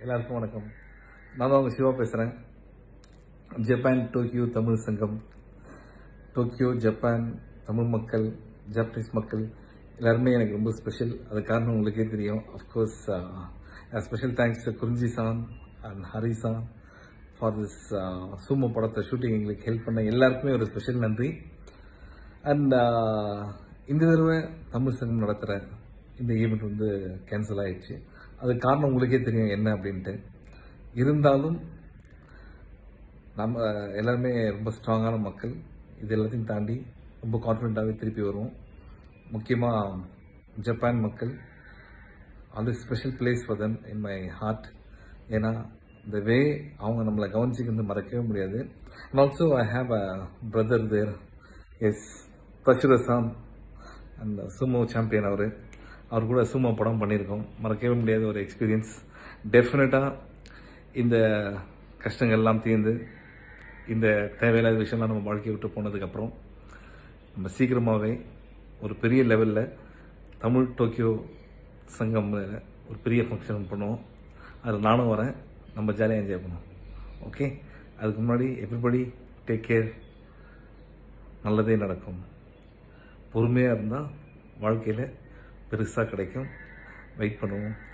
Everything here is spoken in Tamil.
எல்லாருக்கும் வணக்கம் நான் தான் உங்கள் சிவா பேசுகிறேன் ஜப்பான் டோக்கியோ தமிழ் சங்கம் டோக்கியோ ஜப்பான் தமிழ் மக்கள் ஜப்பனீஸ் மக்கள் எல்லாருமே எனக்கு ரொம்ப ஸ்பெஷல் அது காரணம் உங்களுக்கே தெரியும் of course special thanks Kurinji san and Hari san for this sumo படத்தை ஷூட்டிங் எங்களுக்கு ஹெல்ப் பண்ண எல்லாருக்குமே ஒரு ஸ்பெஷல் நன்றி அண்ட் இந்த தடவை தமிழ் சங்கம் நடத்துகிற இந்த ஈவெண்ட் வந்து கேன்சல் ஆயிடுச்சு அதுக்கு காரணம் உங்களுக்கே தெரியும் என்ன அப்படின்ட்டு இருந்தாலும் நம்ம எல்லாருமே ரொம்ப ஸ்ட்ராங்கான மக்கள் இது எல்லாத்தையும் தாண்டி ரொம்ப கான்ஃபிடென்ட்டாகவே திருப்பி வருவோம் முக்கியமாக ஜப்பான் மக்கள் always special place for them in my heart ஏன்னா இந்த வே அவங்க நம்மளை கவனிச்சிக்கிறது மறக்கவே முடியாது and also I have a brother there as தஷுரசாம் அந்த சுமோ சாம்பியன் அவர் அவர் கூட சுமோ படம் பண்ணியிருக்கோம் மறக்கவே முடியாத ஒரு எக்ஸ்பீரியன்ஸ் டெஃபினட்டாக இந்த கஷ்டங்கள் எல்லாம் தீர்ந்து இந்த தேவையில்லாத விஷயம்லாம் நம்ம வாழ்க்கையை விட்டு போனதுக்கப்புறம் நம்ம சீக்கிரமாகவே ஒரு பெரிய லெவலில் தமிழ் டோக்கியோ சங்கம் ஒரு பெரிய ஃபங்க்ஷன் பண்ணுவோம் அதில் நானும் வரேன் நம்ம ஜாலியாக என்ஜாய் பண்ணுவோம் ஓகே அதுக்கு முன்னாடி எவ்ரிபடி டேக் கேர் நல்லதே நடக்கும் பொறுமையாக இருந்தால் வாழ்க்கையில் பெருசாக கிடைக்கும் வெயிட் பண்ணுவோம்